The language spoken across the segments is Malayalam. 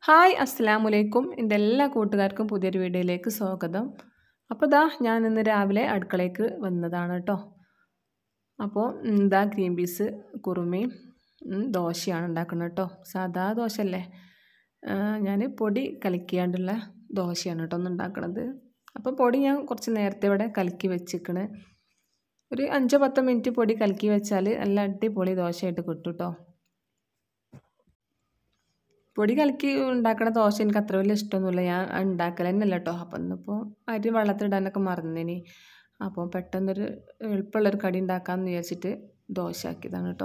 ഹായ് അസ്സലാമു അലൈക്കും എൻ്റെ എല്ലാ കൂട്ടുകാർക്കും പുതിയൊരു വീഡിയോയിലേക്ക് സ്വാഗതം അപ്പോൾ ഇതാ ഞാൻ ഇന്ന് രാവിലെ അടുക്കളയ്ക്ക് വന്നതാണ് കേട്ടോ അപ്പോൾ ഇതാ ഗ്രീൻ പീസ് കുറുമയും ഉം, ദോശയാണ് ഉണ്ടാക്കുന്നത് കേട്ടോ സാധാ ദോശ അല്ലേ ഞാൻ പൊടി കലക്കിയാണ്ടുള്ള ദോശയാണ് കേട്ടോ ഒന്ന് ഉണ്ടാക്കണത് അപ്പോൾ പൊടി ഞാൻ കുറച്ച് നേരത്തെ ഇവിടെ കലക്കി വെച്ചിക്കണ് ഒരു അഞ്ചോ പത്തോ മിനിറ്റ് പൊടി കലക്കി വെച്ചാൽ നല്ല അടിപൊളി ദോശയായിട്ട് കിട്ടും കേട്ടോ പൊടി കലക്കി ഉണ്ടാക്കണ ദോശ എനിക്ക് അത്ര വലിയ ഇഷ്ടമൊന്നുമില്ല ഞാൻ ഉണ്ടാക്കൽ തന്നെയല്ല കേട്ടോ അപ്പം ഇന്നിപ്പോൾ അരി വെള്ളത്തിലിടാനൊക്കെ മറന്നിനി അപ്പോൾ പെട്ടെന്നൊരു എളുപ്പമുള്ളൊരു കടി ഉണ്ടാക്കാമെന്ന് വിചാരിച്ചിട്ട് ദോശ ആക്കിയതാണ് കേട്ടോ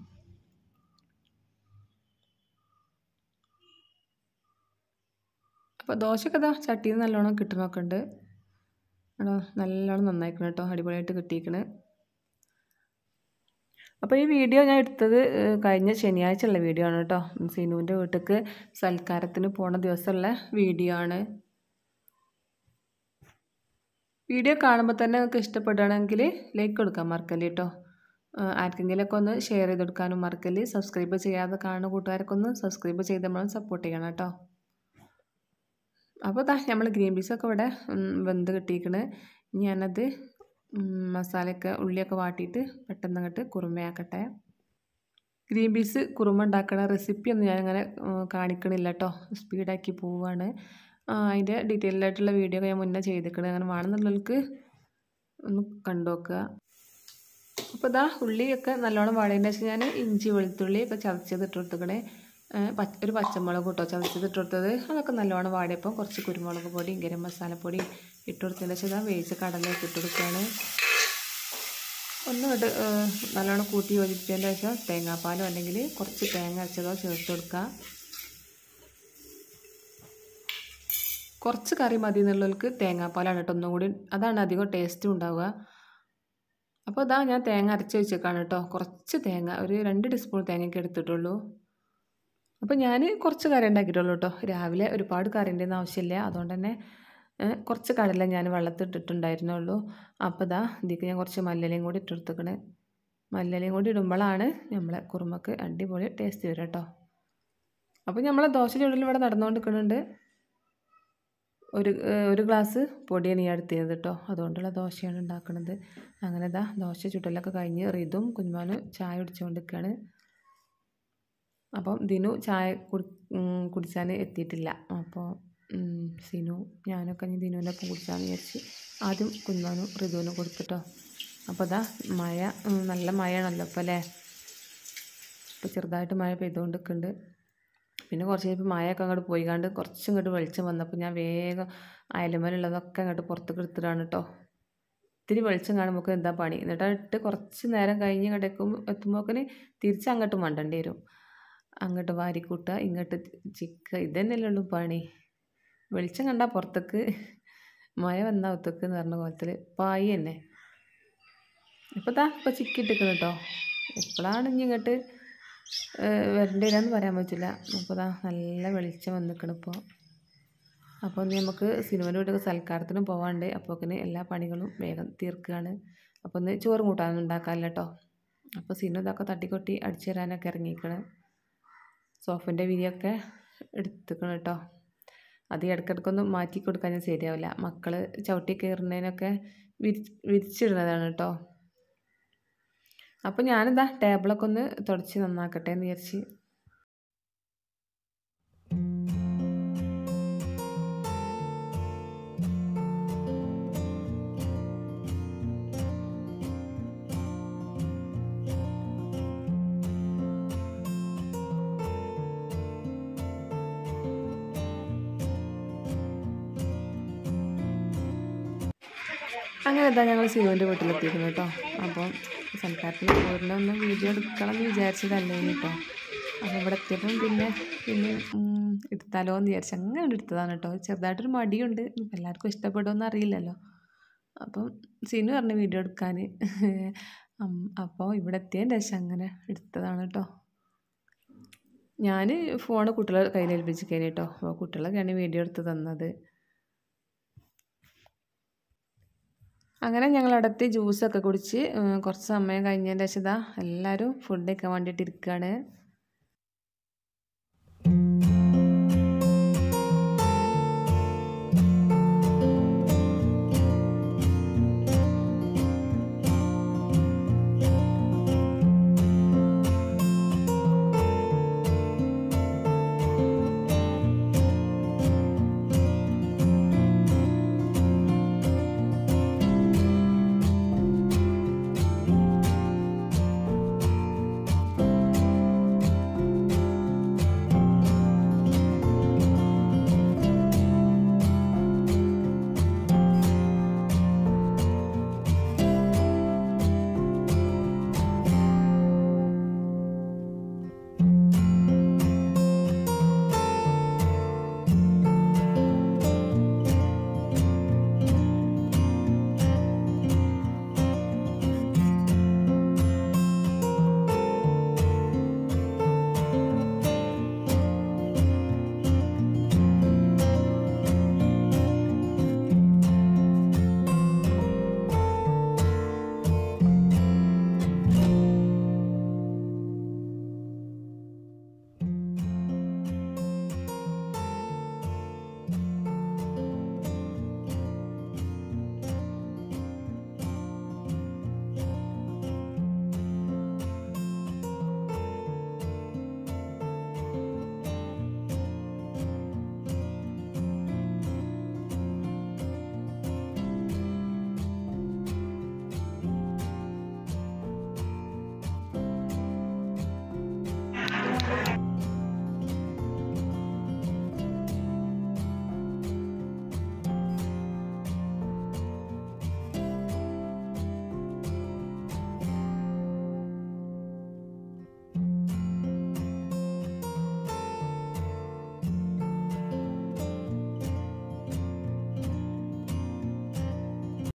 അപ്പോൾ ദോശയൊക്കെ ഇതാ ചട്ടിയിൽ നിന്ന് നല്ലോണം കിട്ടണമൊക്കെ ഉണ്ട് ആണോ നല്ലോണം നന്നായിക്കണം കേട്ടോ അടിപൊളിയായിട്ട് കിട്ടിയിരിക്കണ് അപ്പോൾ ഈ വീഡിയോ ഞാൻ എടുത്തത് ഏഹ്, കഴിഞ്ഞ ശനിയാഴ്ച ഉള്ള വീഡിയോ ആണ് കേട്ടോ സിനുവിൻ്റെ വീട്ടിലേക്ക് സൽക്കാരത്തിന് പോണ ദിവസമുള്ള വീഡിയോ ആണ് വീഡിയോ കാണുമ്പോൾ തന്നെ നിങ്ങൾക്ക് ഇഷ്ടപ്പെടുകയാണെങ്കിൽ ലൈക്ക് കൊടുക്കാൻ മറക്കല്ലേ കേട്ടോ ഏഹ്, ആർക്കെങ്കിലുമൊക്കെ ഒന്ന് ഷെയർ ചെയ്ത് കൊടുക്കാനും മറക്കല്ലേ സബ്സ്ക്രൈബ് ചെയ്യാതെ കാണുന്ന കൂട്ടുകാരൊക്കെ ഒന്ന് സബ്സ്ക്രൈബ് ചെയ്ത് നമ്മൾ സപ്പോർട്ട് ചെയ്യണം കേട്ടോ അപ്പോൾ ദാ നമ്മൾ ഗ്രീൻ പീസൊക്കെ ഇവിടെ ഉം, വെന്ത് കിട്ടിയിരിക്കണ് ഞാനത് ഉം, മസാലയൊക്കെ ഉള്ളിയൊക്കെ വാട്ടിയിട്ട് പെട്ടെന്ന് അങ്ങോട്ട് കുറുമയാക്കട്ടെ ഗ്രീൻ പീസ് കുറുമ ഉണ്ടാക്കണ റെസിപ്പി ഒന്നും ഞാനങ്ങനെ ഉം, കാണിക്കണില്ല കേട്ടോ സ്പീഡാക്കി പോവുകയാണ് അതിൻ്റെ ഡീറ്റെയിൽഡ് ആയിട്ടുള്ള വീഡിയോ ഒക്കെ ഞാൻ മുന്നേ ചെയ്തിരിക്കണത് അങ്ങനെ വേണമെന്നുള്ളവർക്ക് ഒന്ന് കണ്ടു നോക്കുക അപ്പോൾ ഇതാ ഉള്ളിയൊക്കെ നല്ലോണം വാടേൻ്റെ ശേഷം ഞാൻ ഇഞ്ചി വെളുത്തുള്ളി ഒക്കെ ചതച്ചത് ഇട്ട് കൊടുത്തുക്കണേ പച്ച ഒരു പച്ചമുളക് കേട്ടോ ചതച്ചത് ഇട്ട് കൊടുത്തത് അതൊക്കെ നല്ലോണം വാടിയപ്പോൾ കുറച്ച് കുരുമുളക് പൊടിയും ഗരം മസാലപ്പൊടി ഇട്ട് കൊടുത്തതിന് ശേഷം ഇതാ വേവിച്ച കടലയൊക്കെ ഇട്ട് കൊടുക്കുകയാണ് ഒന്ന് ഇട്ട് നല്ലോണം കൂട്ടി യോജിപ്പിച്ചതിൻ്റെ ശേഷം തേങ്ങാപ്പാലോ അല്ലെങ്കിൽ കുറച്ച് തേങ്ങ അരച്ചതോ ചേർത്ത് കൊടുക്കുക കുറച്ച് കറി മതി എന്നുള്ളവർക്ക് തേങ്ങാപ്പാലാണ് കേട്ടോ ഒന്നും കൂടി അതാണ് അധികം ടേസ്റ്റും ഉണ്ടാവുക അപ്പോൾ ഇതാ ഞാൻ തേങ്ങ അരച്ച് വെച്ചേക്കാണ് കേട്ടോ കുറച്ച് തേങ്ങ ഒരു രണ്ട് ടീസ്പൂൺ തേങ്ങയൊക്കെ എടുത്തിട്ടുള്ളൂ അപ്പോൾ ഞാൻ കുറച്ച് കറി ഉണ്ടാക്കിയിട്ടുള്ളൂ കേട്ടോ രാവിലെ ഒരുപാട് കറിൻ്റെ ഒന്നും ആവശ്യമില്ല അതുകൊണ്ട് തന്നെ ഏഹ്, കുറച്ച് കടല ഞാൻ വെള്ളത്തിട്ടിട്ടുണ്ടായിരുന്നുള്ളൂ അപ്പോൾ ഇതാ ഇതിലേക്ക് ഞാൻ കുറച്ച് മല്ലിലയും കൂടി ഇട്ടെടുത്തേക്കണ് മല്ലിലയും കൂടി ഇടുമ്പോഴാണ് നമ്മളെ കുറുമക്ക് അടിപൊളി ടേസ്റ്റ് വരും കേട്ടോ അപ്പോൾ നമ്മളെ ദോശ ചുടൽ ഇവിടെ നടന്നുകൊണ്ട് നിൽക്കുന്നുണ്ട് ഒരു ഏഹ്, ഒരു ഗ്ലാസ് പൊടിയാണ് ഞാൻ എടുത്തത് കേട്ടോ അതുകൊണ്ടുള്ള ദോശയാണ് ഉണ്ടാക്കുന്നത് അങ്ങനെ ഇതാ ദോശ ചുടലൊക്കെ കഴിഞ്ഞ് റിതും കുഞ്ഞുമാനും ചായ കുടിച്ചുകൊണ്ട് നിൽക്കുകയാണ് അപ്പം ദിനു ചായ കുടി ഉം, കുടിച്ചാൻ എത്തിയിട്ടില്ല അപ്പോൾ ഉം, സിനു ഞാനൊക്കെ ഇനി ദിനുവിൻ്റെ ഒപ്പം കുടിച്ചാന്ന് വിചാരിച്ച് ആദ്യം കുഞ്ഞാനും ഋതുവിനും കൊടുത്തിട്ടോ അപ്പോൾ അതാ മഴ ഉം, നല്ല മഴയാണല്ലോ ഇപ്പോൾ അല്ലേ ഇപ്പോൾ ചെറുതായിട്ട് മഴ പെയ്തുകൊണ്ട് നിൽക്കുന്നുണ്ട് പിന്നെ കുറച്ച് കഴിഞ്ഞപ്പോൾ മഴയൊക്കെ അങ്ങോട്ട് പോയി കണ്ട് കുറച്ചും ഇങ്ങോട്ട് വെളിച്ചം വന്നപ്പോൾ ഞാൻ വേഗം അയലുമലുള്ളതൊക്കെ അങ്ങോട്ട് പുറത്തേക്ക് എടുത്തിട്ടാണ് കേട്ടോ ഇത്തിരി വെളിച്ചം കാണുമ്പോൾ എന്താ പണി എന്നിട്ട് ഇട്ട് കുറച്ച് നേരം കഴിഞ്ഞ് ഇങ്ങോട്ട് എത്തുമ്പോൾ എത്തുമ്പോക്കിന് തിരിച്ച് അങ്ങോട്ട് മണ്ടേണ്ടി വരും അങ്ങോട്ട് വാരിക്കൂട്ടുക ഇങ്ങോട്ട് ചിക്കുക ഇതന്നെയല്ലേ ഉള്ളൂ പണി വെളിച്ചം കണ്ടാൽ പുറത്തേക്ക് മഴ വന്നാൽ ഒത്തക്ക് എന്ന് പറഞ്ഞ കോലത്തിൽ പായി തന്നെ ഇപ്പോൾ ദാ ഇപ്പോൾ ചിക്കിട്ടിക്കണം കേട്ടോ എപ്പോഴാണ് ഇനി ഇങ്ങോട്ട് വരേണ്ടി വരാമെന്ന് പറയാൻ പറ്റില്ല അപ്പോൾ ദാ നല്ല വെളിച്ചം വന്നിക്കണം ഇപ്പോൾ അപ്പോൾ ഇനി നമുക്ക് സിനിമയുടെ വീട്ടിൽ സൽക്കാരത്തിനും പോകാണ്ട് അപ്പോക്കിന് എല്ലാ പണികളും വേഗം തീർക്കുകയാണ് അപ്പോൾ ഒന്ന് ചോറും കൂട്ടാനൊന്നും ഉണ്ടാക്കാമല്ലോ കേട്ടോ അപ്പോൾ സിനു ഇതൊക്കെ തട്ടിക്കൊട്ടി അടിച്ചു തരാനൊക്കെ ഇറങ്ങിയിരിക്കണം സോഫിൻ്റെ വിരിയൊക്കെ എടുത്തുക്കണം കേട്ടോ അത് ഇടയ്ക്കിടയ്ക്കൊന്നും മാറ്റി കൊടുക്കാൻ ഞാൻ ശരിയാവില്ല മക്കൾ ചവിട്ടി കയറുന്നതിനൊക്കെ വിരിച്ച് വിരിച്ചിടുന്നതാണ് കേട്ടോ അപ്പോൾ ഞാനിതാ ടേബിളൊക്കെ ഒന്ന് തുടച്ച് നന്നാക്കട്ടെ എന്ന് വിചാരിച്ച് അങ്ങനെ ഇതാ ഞങ്ങൾ സിനുവിൻ്റെ വീട്ടിലെത്തിയിരുന്നു കേട്ടോ അപ്പം സൽക്കാരത്തിന് പോരുന്നൊന്ന് വീഡിയോ എടുക്കണം എന്ന് വിചാരിച്ചതല്ലേ കേട്ടോ അപ്പോൾ ഇവിടെ എത്തിയപ്പം പിന്നെ പിന്നെ ഉം, എടുത്താലോ എന്ന് വിചാരിച്ച് അങ്ങനെ എടുത്തതാണ് കേട്ടോ ചെറുതായിട്ടൊരു മടിയുണ്ട് ഇപ്പം എല്ലാവർക്കും ഇഷ്ടപ്പെടുമെന്ന് അറിയില്ലല്ലോ അപ്പം സിനു പറഞ്ഞു വീഡിയോ എടുക്കാൻ അപ്പോൾ ഇവിടെ എത്തിയതിൻ്റെ ശേഷം അങ്ങനെ എടുത്തതാണ് കേട്ടോ ഞാൻ ഫോണ് കുട്ടികളെ കയ്യിൽ ഏൽപ്പിച്ചിരിക്കാൻ കേട്ടോ അപ്പോൾ കുട്ടികളൊക്കെയാണ് വീഡിയോ എടുത്ത് തന്നത് അങ്ങനെ ഞങ്ങൾ അടുത്ത് ജ്യൂസൊക്കെ കുടിച്ച് ഉം, കുറച്ച് സമയം കഴിഞ്ഞതിൻ്റെ ശേഷം ഇതാ എല്ലാവരും ഫുഡ് കഴിക്കാൻ വേണ്ടിയിട്ട് ഇരിക്കുകയാണ്